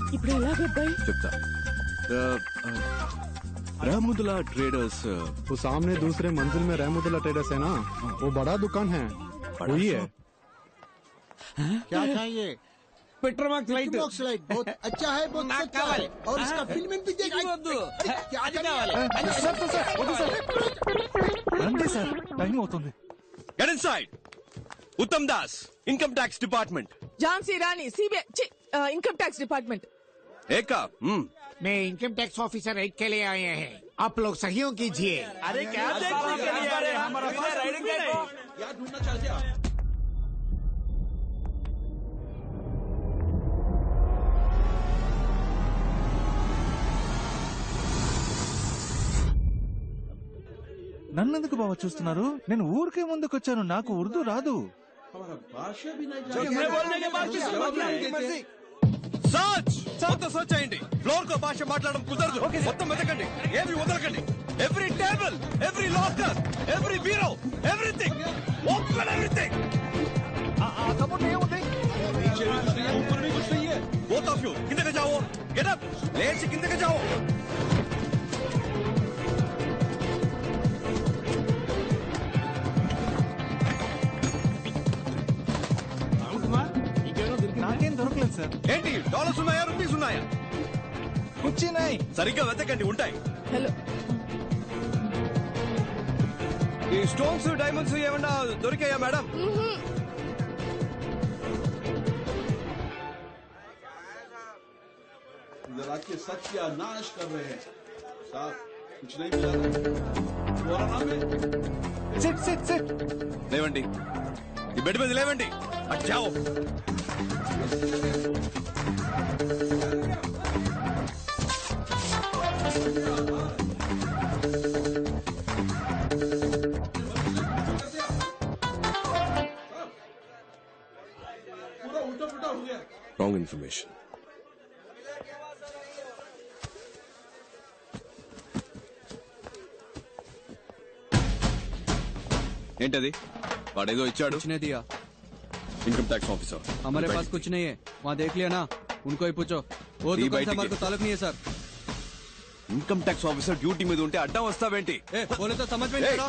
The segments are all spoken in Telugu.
ఇప్పుడు ఎలాగబ్బాయి చెప్తా రాముదుల ట్రేడర్స్ वो सामने दूसरे मंजिल में रहमुदुल्ला ट्रेडर्स है ना वो बड़ा दुकान है वही है क्या चाहिए పెట్రోమాక్స్ లైట్ बॉक्स लाइट बहुत अच्छा है बहुत నాకు सच्चा కావాలి. है और इसका फिल्म भी देख ఇది వద్దు. क्या అది चाहिए? కావాలి. రండి సార్ టైం అవుతుంది get inside Uttam Das income tax department Jhansi Rani CBI income tax department ఏకా మ్మ్. मैं इनकम टैक्स ऑफिसर एक के लिए आए हैं आप लोग सहयोग कीजिए అరే క్యా देखने के लिए आ रहे हैं? हमारा पास राइडिंग है నన్నెందుకు బావ చూస్తున్నారు నేను ఊరికే ముందుకు వచ్చాను నాకు ఉర్దూ రాదు मैं बोलने के बाद किसी को मर्जी సర్చ్ మొత్తం సర్చ్ చేయండి ఫ్లోర్ కో భాష మాట్లాడడం కుదరదు మొత్తం వెతకండి ఏమి వదలకండి every table every locker every bureau everything open everything both of you किंदे जाओ गेट अप लेट्स किंदे जाओ నాకేం దొరకలేదు సార్ ఏంటి డాలర్స్ ఉన్నాయా రూపీస్ ఉన్నాయా వచ్చినాయి సరిగ్గా వెతకండి ఉంటాయి హలో ఈ స్టోన్స్ డైమండ్స్ ఏమన్నా దొరికాయా మేడం जरा के सच का नाश कर रहे हैं साहब कुछ नहीं मिला वो आराम है సిట్ సిట్ సిట్ లేవండి ఈ బెడ్ మీద లేవండి అచ్చావు पूरा उल्टा पुल्टा हो गया రాంగ్ ఇన్ఫర్మేషన్ ఏంటది వాడేదో ఇచ్చాడు कुछ नहीं दिया ఇన్కమ్ ట్యాక్స్ ఆఫీసర్ हमारे पास कुछ नहीं है वहाँ देख लिया ना उनको ही पूछो वो दी दुकान भाई से हमारे को टिकट। ताल्लुक नहीं है sir income tax officer duty మీద ఉంటే అడ్డం వస్తావేంటి ए, बोले तो समझ में नहीं ए!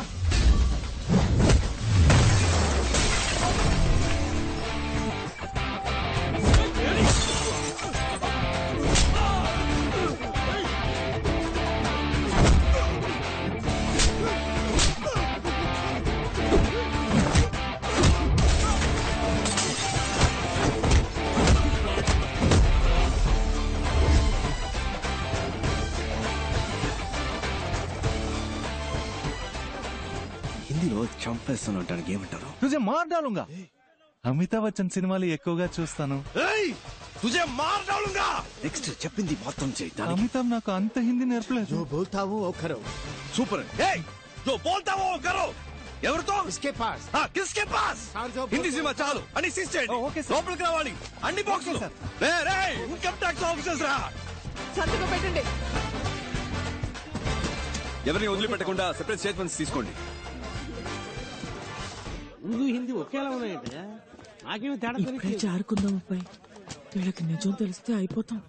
आ रहा హిందీలో చంపేస్తాను అంటానికి ఏమంటారు తుజే మార్ డాలుంగా అమితాబ్ బచ్చన్ సినిమాలు ఎక్కువగా చూస్తాను ఏయ్ తుజే మార్ డాలుంగా నెక్స్ట్ చెప్పింది మొత్తం చేయి అమితాబ్ నాకు అంత హిందీ నేర్పలేదు जो बोलता हूँ वो करो సూపర్ ఏయ్ जो बोलता वो करो ఎవరితో इसके पास ఆ, కిస్కే పాస్ సార్, జో హిందీ సినిమా చాలు అని సీజ్ చేయండి ఓ, ఓకే సార్. లోపలికి రావాలి అన్ని బాక్సులు సార్. రే రే ఇన్కమ్ ట్యాక్స్ ఆఫీసర్స్ రా సంతకం పెట్టండి ఎవరిని వదిలిపెట్టకుండా సెపరేట్ స్టేట్మెంట్స్ తీసుకోండి ఉర్దూ హిందీ ఒకేలా ఉన్నాయంటే నాకేమీ తేడా ఇప్పుడే తెలియదు జారుకుందాం అబ్బాయి వీళ్ళకి నిజం తెలిస్తే అయిపోతాం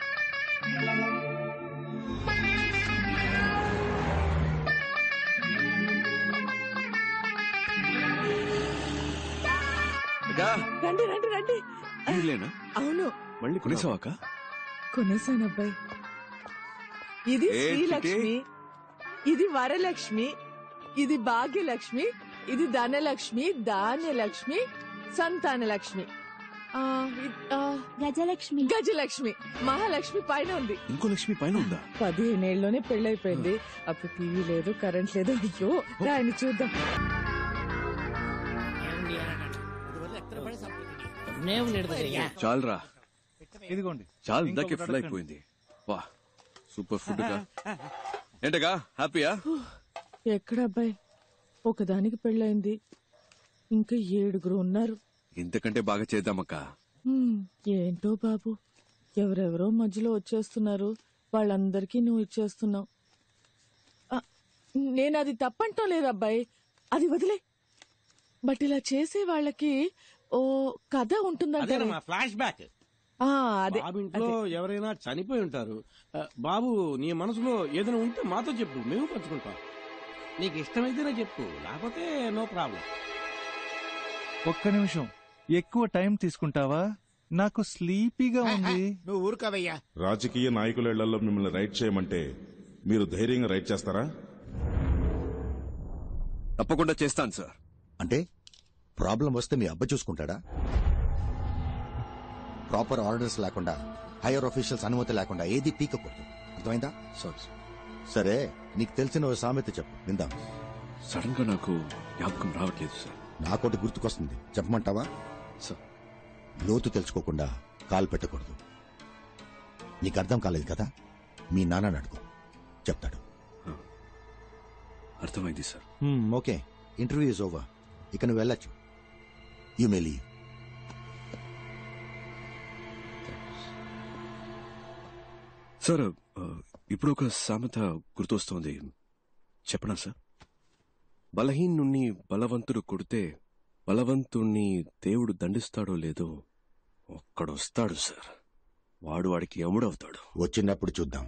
అక్కా, రండి రండి రండి వీళ్ళేనా అవును మళ్ళీ కొనేసావాక కొనేసాను అబ్బాయి ఇది ఏ శ్రీలక్ష్మి ఇది వరలక్ష్మి ఇది భాగ్యలక్ష్మి ఇది ధనలక్ష్మి ధాన్యలక్ష్మి సంతానలక్ష్మి ఆ, ఇ- ఆ, గజలక్ష్మి గజలక్ష్మి మహాలక్ష్మి పైన ఉంది ఇంకో లక్ష్మి పైన ఉందా పదిహేనేళ్లలోనే పెళ్ళైపోయింది అప్పుడు టీవీ లేదు కరెంట్ లేదు అయ్యో దాన్ని చూద్దాం చాలరా ఇదిగోండి చాలు ఇందాకే ఇంకొకటి ఫుల్ అడగండి. అయిపోయింది వా సూపర్ ఫుడ్ గా ఏంటగా హ్యాపీయా ఎక్కడ అబ్బాయి ఒకదానికి పెళ్ళైంది ఇంకా ఏడుగురు ఉన్నారు ఇంతకంటే బాగా చేద్దామక్క హ్మ్, ఏంటో బాబు ఎవరెవరో మధ్యలో వచ్చేస్తున్నారు వాళ్ళందరికీ నువ్వు ఇచ్చేస్తున్నావు ఆ, నేను అది తప్పంటం లేదు అబ్బాయి అది వదిలే బట్ ఇలా చేసే వాళ్ళకి ఓ కథ ఉంటుందంటే అదేనమ్మా ఫ్లాష్ బ్యాక్ ఆ, అదే బాబు ఇంట్లో అదే. ఎవరైనా చనిపోయి ఉంటారు ఆ, బాబు నీ మనసులో ఏదైనా ఉంటే మాతో చెప్పు మేము పంచుకుంటాం నీకు ఇష్టమైతేనే చెప్పు లేకపోతే నో ప్రాబ్లం ఒక్క నిమిషం ఎక్కువ టైం తీసుకుంటావా నాకు స్లీపీగా ఉంది నువ్వు ఊరుకోవయ్యా రాజకీయ నాయకుల ఇళ్లలో మిమ్మల్ని రైడ్ చేయమంటే మీరు ధైర్యంగా రైడ్ చేస్తారా తప్పకుండా చేస్తాను సార్ అంటే ప్రాబ్లం వస్తే మీ అబ్బ చూసుకుంటాడా ప్రాపర్ ఆర్డర్స్ లేకుండా హైయర్ ఆఫీషియల్స్ అనుమతి లేకుండా ఏది పీకకూడదు అర్థమైందా సార్ సరే నీకు తెలిసిన ఓ సామెత చెప్పు విందాం సడన్ గా నాకు జ్ఞాపకం రావట్లేదు సార్ నాకోటి గుర్తుకొస్తుంది చెప్పమంటావా సార్ లోతు తెలుసుకోకుండా కాలు పెట్టకూడదు నీకు అర్థం కాలేదు కదా మీ నాన్న అడుగు చెప్తాడు అర్థమైంది సార్ హ్మ్, ఓకే ఇంటర్వ్యూ ఇస్ ఓవర్ ఇక నువ్వు వెళ్ళొచ్చు యు మే లీవ్ సార్ ఆ, ఇప్పుడు ఒక సామెత గుర్తొస్తోంది చెప్పనా సార్ బలహీనుణ్ణి బలవంతుడు కొడితే బలవంతుణ్ణి దేవుడు దండిస్తాడో లేదో ఒక్కడొస్తాడు సార్ వాడు వాడికి ఎముడవుతాడు వచ్చినప్పుడు చూద్దాం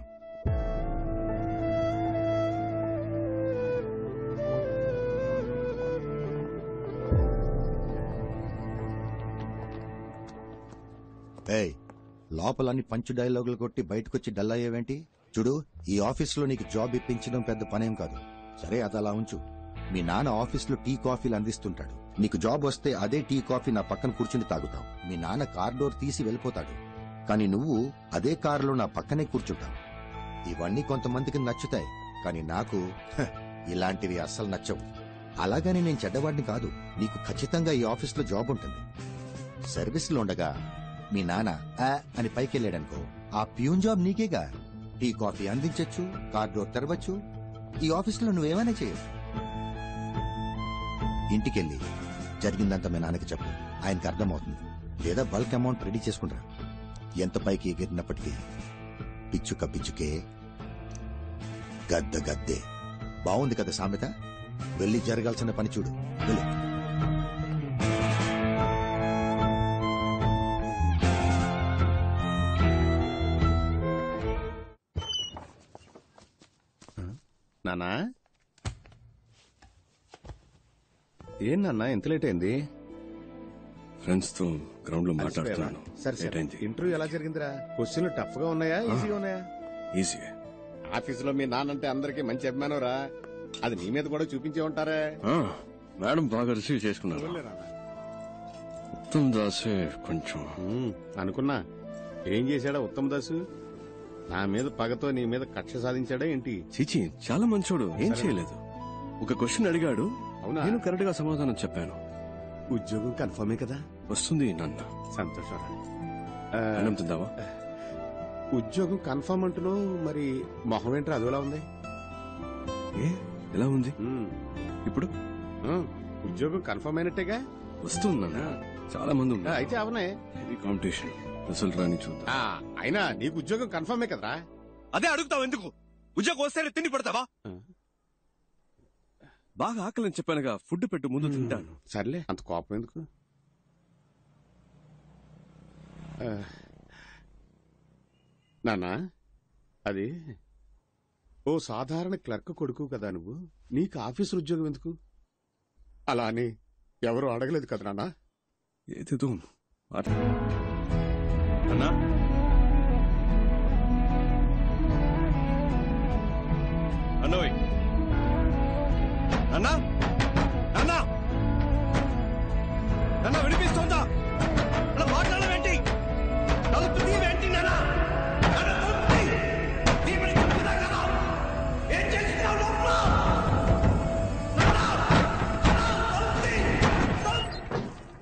ఏయ్ లోపలని పంచు డైలాగులు కొట్టి బయటకొచ్చి డల్ అయ్యేవేంటి చూడు ఈ ఆఫీసులో నీకు జాబ్ ఇప్పించడం పెద్ద పనేం కాదు సరే అది అలా ఉంచు మీ నాన్న ఆఫీసులో టీ కాఫీలు అందిస్తుంటాడు నీకు జాబ్ వస్తే అదే టీ కాఫీ నా పక్కన కూర్చుని తాగుతావు మీ నాన్న కార్ డోర్ తీసి వెళ్ళిపోతాడు కానీ నువ్వు అదే కారులో నా పక్కనే కూర్చుంటావు ఇవన్నీ కొంతమందికి నచ్చుతాయి కానీ నాకు హ, ఇలాంటివి అస్సలు నచ్చవు అలాగని నేను చెడ్డవాడిని కాదు నీకు ఖచ్చితంగా ఈ ఆఫీస్లో జాబ్ ఉంటుంది సర్వీస్లో ఉండగా మీ నాన్న ఆ అని పైకి వెళ్ళాడనుకో ఆ ప్యూన్ జాబ్ నీకేగా టీ కాఫీ అందించొచ్చు కార్ డోర్ తెరవచ్చు ఈ ఆఫీసులో నువ్వేమైనా చేయొచ్చు ఇంటికెళ్ళి జరిగిందంతా మీ నాన్నకి చెప్పు ఆయనకి అర్థమవుతుంది లేదా బల్క్ అమౌంట్ రెడీ చేసుకుంటా ఎంత పైకి ఎగిరినప్పటికీ పిచ్చుక పిచ్చుకే గద్ద గద్దే బాగుంది కదా సామెత వెళ్ళి జరగాల్సిన పని చూడు వెళ్ళు నానా ఏం నాన్న ఎంత లేట్ అయింది ఫ్రెండ్స్ తో గ్రౌండ్ లో మాట్లాడుతున్నాను సరే లేట్ సరే అయింది ఇంటర్వ్యూ ఎలా జరిగిందిరా క్వశ్చన్లు టఫ్ గా ఉన్నాయా ఈజీగా ఉన్నాయా ఈజీ ఆఫీసులో మీ నాన్నంటే అందరికి మంచి అభిమానం రా అది నీ మీద కూడా చూపించే ఉంటారే మేడం బాగా రిసీవ్ చేసుకున్నారు ఉత్తమ్ దాసే కొంచెం ఉమ్, అనుకున్నా ఏం చేశాడా ఉత్తమ్ దాసు నా మీద పగతో నీ మీద కక్ష సాధించాడా ఏంటి చిచి చాలా మంచోడు ఏం చేయలేదు ఒక క్వశ్చన్ అడిగాడు అవునా నేను కరెక్ట్ గా సమాధానం చెప్పాను ఉద్యోగం కన్ఫర్మే కదా వస్తుంది నాన్న సంతోషం రా. ఆ, అన్నం తిందావా ఉద్యోగం కన్ఫర్మ్ అంటున్నావు మరి మొహం ఏంట్రా అదోలా ఉంది ఏ ఎలా ఉంది ఉమ్, ఇప్పుడు ఉమ్, ఉద్యోగం కన్ఫర్మ్ అయినట్టేగా వస్తుంది నాన్న చాలా మంది ఆ, ఉన్నారు అయితే అవనే హెవీ కాంపిటీషన్ రిజల్ట్ రాని చూద్దాం ఆ, అయినా నీకు ఉద్యోగం కన్ఫర్మే కదరా అదే అడుగుతావు ఎందుకు ఉద్యోగం వస్తే తిండి పెడతావా బాగా ఆకలిని చెప్పానుగా ఫుడ్ పెట్టు ముందు తింటాను సర్లే అంత కోపం ఎందుకు ఆ, నాన్నా అది ఓ సాధారణ క్లర్క్ కొడుకు కదా నువ్వు నీకు ఆఫీసు ఉద్యోగం ఎందుకు అలా అని ఎవరు అడగలేదు కదా నాన్న ఏదేదో మాట్లా- అన్నా అన్నోయ్ అన్నా అన్నా అన్నా వినిపిస్తోందా అలా మాట్లాడవేంటి తలుపు తీవేంటి నాన్నా నాన్న, తలుపు తీ. తీయమని చెప్తున్నా కదా. ఏం చేస్తున్నావు లోపల? నాన్నా, నాన్నా, తలుపు తీ. తలుపు-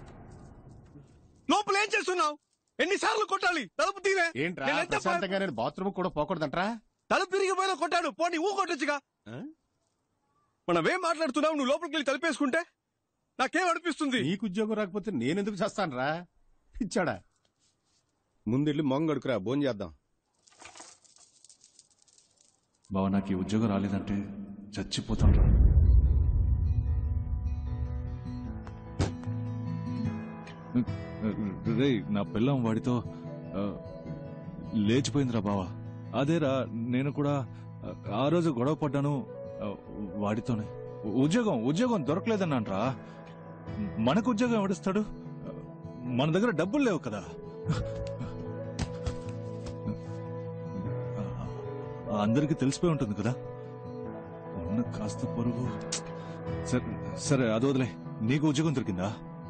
లోపల ఏం చేస్తున్నావు ఎన్నిసార్లు కొట్టాలి తలుపు తీవే ఏంట్రా నేను ఎంత ప్రశాంతంగా నేను బాత్రూమ్ కూడా పోకూడదంట్రా తలుపు తిరిగిపోయినా కొట్టాడు పోనీ ఊ కొట్టొచ్చుగా మనమేం మాట్లాడుతున్నావు నువ్వు లోపలికి వెళ్ళి తలుపేసుకుంటే నాకేం అనిపిస్తుంది నీకు ఉద్యోగం రాకపోతే నేనెందుకు చేస్తానురా ఇచ్చాడా ముందెళ్ళి మొంగడుకురా భోజనం చేద్దాం బావ నాకు ఈ ఉద్యోగం రాలేదంటే చచ్చిపోతాను రే నా పిల్లం వాడితో ఆ, లేచిపోయిందిరా బావా అదేరా నేను కూడా ఆ, ఆ రోజు గొడవ పడ్డాను ఆ, వాడితోనే ఉద్యోగం ఉద్యోగం దొరకలేదన్నాన్రా మనకు ఉద్యోగం ఎవడిస్తాడు మన దగ్గర డబ్బులు లేవు కదా ఆ, అందరికీ తెలిసిపోయి ఉంటుంది కదా ఉన్న కాస్త పొరుగు సరే సరే అది వదిలే నీకు ఉద్యోగం దొరికిందా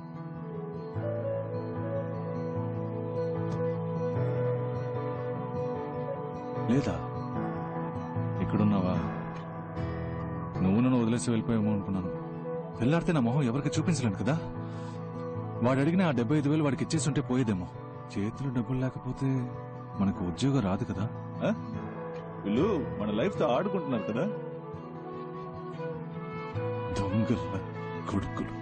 లేదా ఇక్కడున్నావా నువ్వు నన్ను వదిలేసి వెళ్ళిపోయామో అనుకున్నాను వెళ్ళాడితే నా మొహం ఎవరికి చూపించలేను కదా వాడు అడిగిన ఆ డెబ్బై ఐదు వేలు వాడికి ఇచ్చేసి ఉంటే పోయేదేమో చేతులు డబ్బులు లేకపోతే మనకు ఉద్యోగం రాదు కదా ఆ? వీళ్ళు మన లైఫ్ తో ఆడుకుంటున్నారు కదా దొంగల కొడుకులు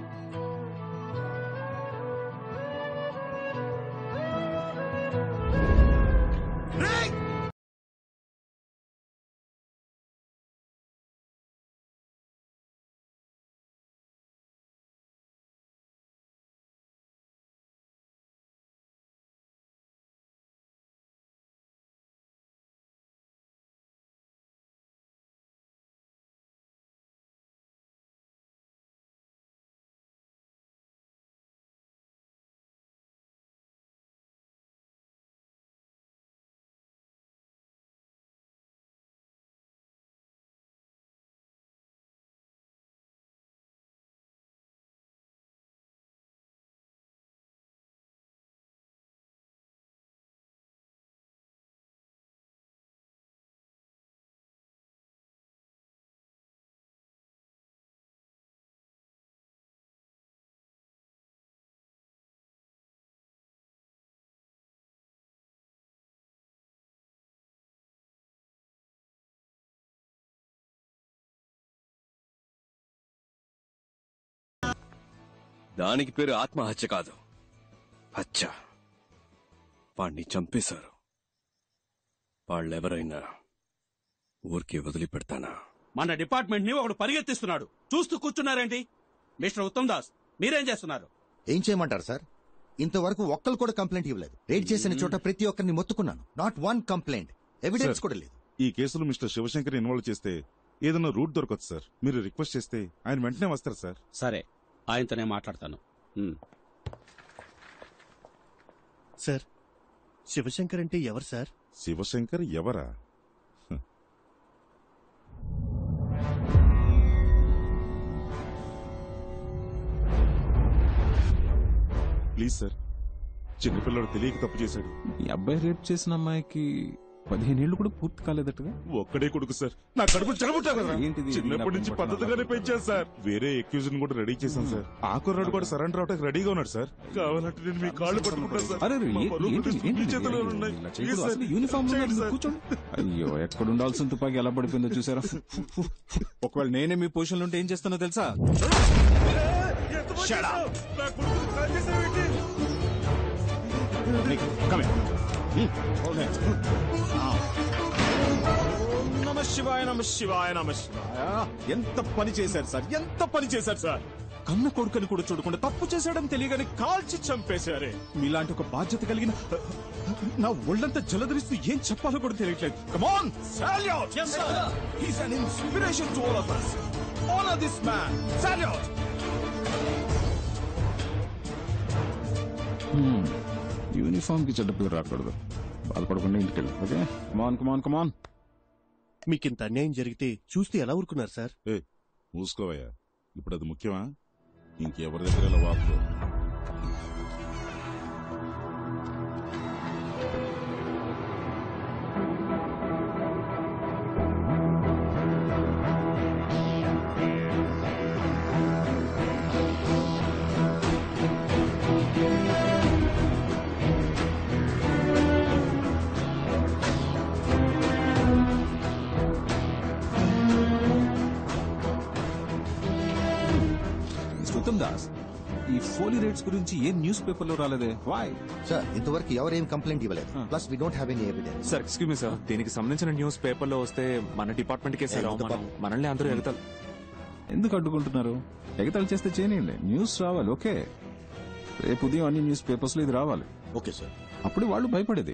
దానికి పేరు ఆత్మహత్య కాదు హత్య వాణ్ణి చంపేశారు వాళ్ళెవరైనా ఊరికి వదిలిపెడతానా మన డిపార్ట్మెంట్ ని ఒకడు పరిగెత్తిస్తున్నాడు చూస్తూ కూర్చున్నారేంటి మిస్టర్ ఉత్తమ్ దాస్ మీరేం చేస్తున్నారు ఏం చేయమంటారు సార్ ఇంతవరకు ఒక్కరు కూడా కంప్లైంట్ ఇవ్వలేదు రేడ్ చేసిన చోట ప్రతి ఒక్కరిని మొత్తుకున్నాను not one complaint evidence sir, కూడా లేదు ఈ కేసులో మిస్టర్ శివశంకర్ ఇన్వాల్వ్ చేస్తే ఏదైనా రూట్ దొరకదు సార్ మీరు రిక్వెస్ట్ చేస్తే ఆయన వెంటనే వస్తారు సార్ సరే ఆయనతోనే మాట్లాడతాను ఉమ్. సార్ శివశంకర్ అంటే ఎవరు సార్ శివశంకర్ ఎవరా హ. ప్లీజ్ సార్ చిన్నపిల్లడు తెలియక తప్పు చేశాడు ఈ అబ్బాయి రేప్ చేసిన అమ్మాయికి పదిహేనేళ్లు కూడా పూర్తి కాలేదట్టుగా ఒక్కడే కొడుకు సార్ నా కడుపు చెడగొట్టారు కదా ఏంటిది? చిన్నప్పటి నుంచి నాకు పద్ధతిగానే పెంచాను సార్ వేరే ఎక్యూజ్ కూడా రెడీ చేశాను సార్ ఆ కుర్రాడు కూడా సరెండర్ అవడానికి రెడీగా ఉన్నాడు సార్ కావాలంటే నేను మీ కాళ్ళు పట్టుకుంటాను సార్ అరే అరే, మా ఏ- పరువు ఏంటి- ప్రతిష్టలు ఏంటి మీ ఇది? చేతిలో ఇలా ఉన్నాయి చేయకూడదు. ప్లీజ్ అసలు సార్. యూనిఫామ్ లో చేయండి ఉన్నారు, సార్. కూర్చోండి అయ్యో ఎక్కడ ఉండాల్సిన తుపాకీ ఎలా పడిపోయిందో చూసారా ఒకవేళ నేనే మీ పొజిషన్ ఉంటే ఏం చేస్తానో తెలుసా ఎంత పని చేశావు? నా కొడుకుని కాల్ చేశావేంటి? నమ శివాయ నమ శివాయ నమ శివాయ ఎంత పని చేశారు సార్ ఎంత పని చేశారు సార్ కన్న కొడుకుని కూడా చూడకుండా తప్పు చేశాడని తెలియగానే కాల్చి చంపేశారే మీలాంటి ఒక బాధ్యత కలిగిన నా ఒళ్ళంతా జలధరిస్తూ ఏం చెప్పాలో కూడా తెలియట్లేదు come on salute yes sir he's an inspiration to all of us honor this man salute uniform కి చెడ్డ పేరు రాకూడదు బాధపడకుండా ఇంటికి వెళ్ళి ఓకే కమాన్ కమాన్ కమాన్ మీకింత అన్యాయం జరిగితే చూస్తే ఎలా ఊరుకున్నారు సార్ ఏ మూసుకోవయ్యా ఇప్పుడు అది ముఖ్యమా ఇంకెవరి దగ్గర ఇలా వాపు శృతం దాస్ ఈ ఫోలీ రేట్స్ గురించి ఏ న్యూస్ పేపర్ లో రాలేదే వాయ్ సార్ ఇంతవరకు ఎవరేం కంప్లైంట్ ఇవ్వలేదు plus we don't have any evidence sir excuse me sir దీనికి సంబంధించిన న్యూస్ పేపర్ లో వస్తే మన డిపార్ట్మెంట్ కే సార్ అవమానం మనల్ని అందరూ ఎగతాలు ఎందుకు అడ్డుకుంటున్నారు ఎగతాళి చేస్తే చేయనివ్వండి న్యూస్ రావాలి ఓకే రేపు ఉదయం అన్ని న్యూస్ పేపర్స్ లో ఇది రావాలి ఓకే సార్ అప్పుడు వాళ్ళు భయపడేది